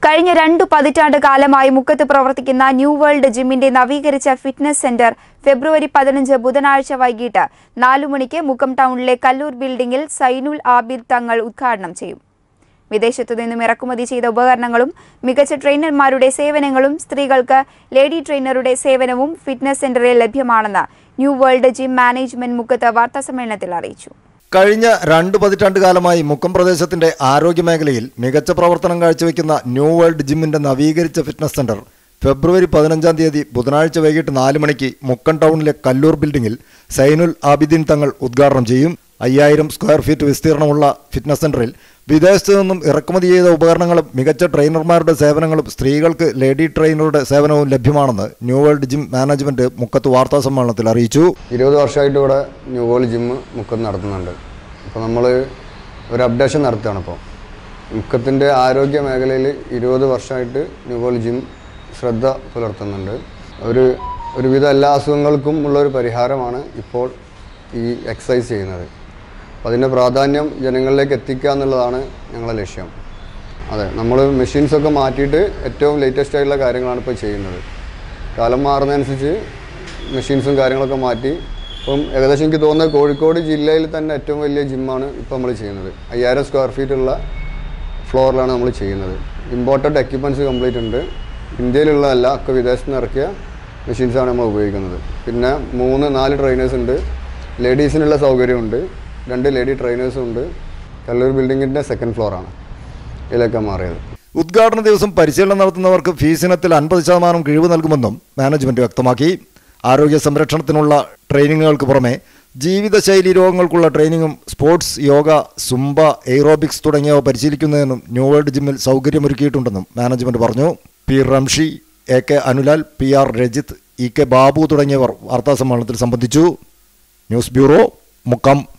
കഴിഞ്ഞ രണ്ടു പതിറ്റാണ്ട് കാലമായി മുക്കത്ത് പ്രവർത്തിക്കുന്ന ന്യൂ വേൾഡ് ജിമ്മിന്റെ നവീകരിച്ച ഫിറ്റ്നസ് സെന്റർ ഫെബ്രുവരി പതിനഞ്ച് ബുധനാഴ്ച വൈകിട്ട് നാലു മണിക്ക് മുക്കം ടൗണിലെ കല്ലൂർ ബിൽഡിംഗിൽ സൈനുൽ ആബിദ് തങ്ങൾ ഉദ്ഘാടനം ചെയ്യും വിദേശത്തു നിന്നും ഇറക്കുമതി ചെയ്ത ഉപകരണങ്ങളും മികച്ച ട്രെയിനർമാരുടെ സേവനങ്ങളും സ്ത്രീകൾക്ക് ലേഡി ട്രെയിനറുടെ സേവനവും ഫിറ്റ്നസ് സെന്ററിൽ ലഭ്യമാണെന്ന് ന്യൂ വേൾഡ് ജിം മാനേജ്മെന്റ് മുക്കത്ത് വാർത്താസമ്മേളനത്തിൽ അറിയിച്ചു കഴിഞ്ഞ രണ്ട് പതിറ്റാണ്ട് കാലമായി മുക്കം പ്രദേശത്തിന്റെ ആരോഗ്യ മേഖലയിൽ മികച്ച പ്രവർത്തനം കാഴ്ചവെക്കുന്ന ന്യൂ വേൾഡ് ജിമ്മിന്റെ നവീകരിച്ച ഫിറ്റ്നസ് സെന്റർ ഫെബ്രുവരി പതിനഞ്ചാം തീയതി ബുധനാഴ്ച വൈകിട്ട് നാല് മണിക്ക് മുക്കം ടൗണിലെ കല്ലൂർ ബിൽഡിംഗിൽ സൈനുൽ ആബിദീൻ തങ്ങൾ ഉദ്ഘാടനം ചെയ്യും അയ്യായിരം സ്ക്വയർ ഫീറ്റ് വിസ്തീർണമുള്ള ഫിറ്റ്നസ് സെന്ററിൽ വിദേശത്തു നിന്നും ഇറക്കുമതി ചെയ്ത ഉപകരണങ്ങളും മികച്ച ട്രെയിനർമാരുടെ സേവനങ്ങളും സ്ത്രീകൾക്ക് ലേഡി ട്രെയിനറുടെ സേവനവും ലഭ്യമാണെന്ന് ന്യൂ വേൾഡ് ജിം മാനേജ്മെന്റ് മുക്കത്ത് വാർത്താ സമ്മേളനത്തിൽ അറിയിച്ചു ഇരുപത് വർഷമായിട്ട് ഇവിടെ ന്യൂ വേൾഡ് ജിമ്മ് മുക്കത്ത് നടത്തുന്നുണ്ട് അപ്പോൾ നമ്മൾ ഒരു അപ്ഡേഷൻ നടത്തുകയാണ് ഇപ്പോൾ മുക്കത്തിൻ്റെ ആരോഗ്യ മേഖലയിൽ ഇരുപത് വർഷമായിട്ട് ന്യൂ വേൾഡ് ജിം ശ്രദ്ധ പുലർത്തുന്നുണ്ട് ഒരു ഒരുവിധ എല്ലാ അസുഖങ്ങൾക്കും ഉള്ളൊരു പരിഹാരമാണ് ഇപ്പോൾ ഈ എക്സസൈസ് ചെയ്യുന്നത് അപ്പോൾ അതിൻ്റെ പ്രാധാന്യം ജനങ്ങളിലേക്ക് എത്തിക്കുക എന്നുള്ളതാണ് ഞങ്ങളുടെ ലക്ഷ്യം അതെ നമ്മൾ മെഷീൻസൊക്കെ മാറ്റിയിട്ട് ഏറ്റവും ലേറ്റസ്റ്റ് ആയിട്ടുള്ള കാര്യങ്ങളാണ് ഇപ്പോൾ ചെയ്യുന്നത് കാലം മാറുന്നതനുസരിച്ച് മെഷീൻസും കാര്യങ്ങളൊക്കെ മാറ്റി ഇപ്പം ഏകദേശം എനിക്ക് തോന്നുന്നത് കോഴിക്കോട് ജില്ലയിൽ തന്നെ ഏറ്റവും വലിയ ജിമ്മാണ് ഇപ്പോൾ നമ്മൾ ചെയ്യുന്നത് അയ്യായിരം സ്ക്വയർ ഫീറ്റ് ഉള്ള ഫ്ലോറിലാണ് നമ്മൾ ചെയ്യുന്നത് ഇമ്പോർട്ടഡ് എക്യുപ്മെൻറ്റ്സ് കംപ്ലീറ്റ് ഉണ്ട് ഇന്ത്യയിലുള്ളതല്ല ഒക്കെ വിദേശത്ത് നിന്ന് ഇറക്കിയ മെഷീൻസാണ് നമ്മൾ ഉപയോഗിക്കുന്നത് പിന്നെ മൂന്ന് നാല് ട്രെയിനേഴ്സ് ഉണ്ട് ലേഡീസിനുള്ള സൗകര്യമുണ്ട് രണ്ട് ലേഡി ട്രെയിനേഴ്സും ഉണ്ട് കല്ലൂർ ബിൽഡിങ്ങിൻ്റെ സെക്കൻഡ് ഫ്ലോറാണ് ഇതിലൊക്കെ മാറിയത് ഉദ്ഘാടന ദിവസം പരിശീലനം നടത്തുന്നവർക്ക് ഫീസിനത്തിൽ അൻപത് ശതമാനം കിഴിവ് നൽകുമെന്നും മാനേജ്മെന്റ് വ്യക്തമാക്കി ആരോഗ്യ സംരക്ഷണത്തിനുള്ള ട്രെയിനിങ്ങുകൾക്ക് പുറമെ ജീവിതശൈലി രോഗങ്ങൾക്കുള്ള ട്രെയിനിങ്ങും സ്പോർട്സ് യോഗ സുംബ എയ്റോബിക്സ് തുടങ്ങിയവ പരിശീലിക്കുന്നതിനും ന്യൂ വേൾഡ് ജിമ്മിൽ സൗകര്യമൊരുക്കിയിട്ടുണ്ടെന്നും മാനേജ്മെന്റ് പറഞ്ഞു P Ramshi A K Anulal P R Rajith E K Babu തുടങ്ങിയവർ വാർത്താസമ്മേളനത്തിൽ സംബന്ധിച്ചു ന്യൂസ് ബ്യൂറോ മുക്കം